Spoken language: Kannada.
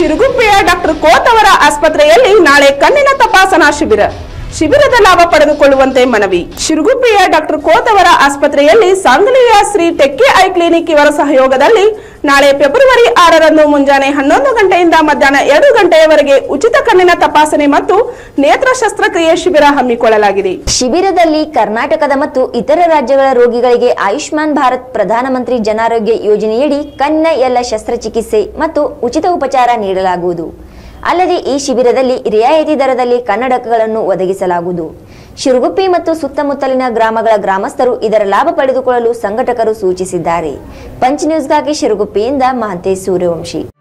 ಶಿರುಗುಪ್ಪೆಯ ಡಾಕ್ಟರ್ ಕೋತ್ ಅವರ ಆಸ್ಪತ್ರೆಯಲ್ಲಿ ನಾಳೆ ಕಣ್ಣಿನ ತಪಾಸಣಾ ಶಿಬಿರ ಶಿಬಿರದ ಲಾಭ ಪಡೆದುಕೊಳ್ಳುವಂತೆ ಮನವಿ ಶಿರುಗುಪ್ಪೆಯ ಡಾಕ್ಟರ್ ಕೋತ್ ಅವರ ಆಸ್ಪತ್ರೆಯಲ್ಲಿ ಸಾಂಗ್ಲಿಯ ಶ್ರೀ ಟೆಕ್ಕೆ ಐ ಕ್ಲಿನಿಕ್ ಇವರ ಸಹಯೋಗದಲ್ಲಿ ನಾಳೆ ಫೆಬ್ರವರಿ ಆರರಂದು ಮುಂಜಾನೆ ಹನ್ನೊಂದು ಗಂಟೆಯಿಂದ ಮಧ್ಯಾಹ್ನ ಎರಡು ಗಂಟೆಯವರೆಗೆ ಉಚಿತ ಕಣ್ಣಿನ ತಪಾಸಣೆ ಮತ್ತು ನೇತ್ರ ಶಸ್ತ್ರಕ್ರಿಯೆ ಶಿಬಿರ ಹಮ್ಮಿಕೊಳ್ಳಲಾಗಿದೆ ಶಿಬಿರದಲ್ಲಿ ಕರ್ನಾಟಕದ ಮತ್ತು ಇತರ ರಾಜ್ಯಗಳ ರೋಗಿಗಳಿಗೆ ಆಯುಷ್ಮಾನ್ ಭಾರತ್ ಪ್ರಧಾನಮಂತ್ರಿ ಜನಾರೋಗ್ಯ ಯೋಜನೆಯಡಿ ಕಣ್ಣಿನ ಎಲ್ಲ ಶಸ್ತ್ರಚಿಕಿತ್ಸೆ ಮತ್ತು ಉಚಿತ ಉಪಚಾರ ನೀಡಲಾಗುವುದು ಅಲ್ಲದೆ ಈ ಶಿಬಿರದಲ್ಲಿ ರಿಯಾಯಿತಿ ದರದಲ್ಲಿ ಕನ್ನಡಕಗಳನ್ನು ಒದಗಿಸಲಾಗುವುದು ಶಿರುಗುಪ್ಪಿ ಮತ್ತು ಸುತ್ತಮುತ್ತಲಿನ ಗ್ರಾಮಗಳ ಗ್ರಾಮಸ್ಥರು ಇದರ ಲಾಭ ಪಡೆದುಕೊಳ್ಳಲು ಸಂಘಟಕರು ಸೂಚಿಸಿದ್ದಾರೆ ಪಂಚ್ ನ್ಯೂಸ್ಗಾಗಿ ಶಿರುಗುಪ್ಪಿಯಿಂದ ಮಹಂತೇಶ್ ಸೂರ್ಯವಂಶಿ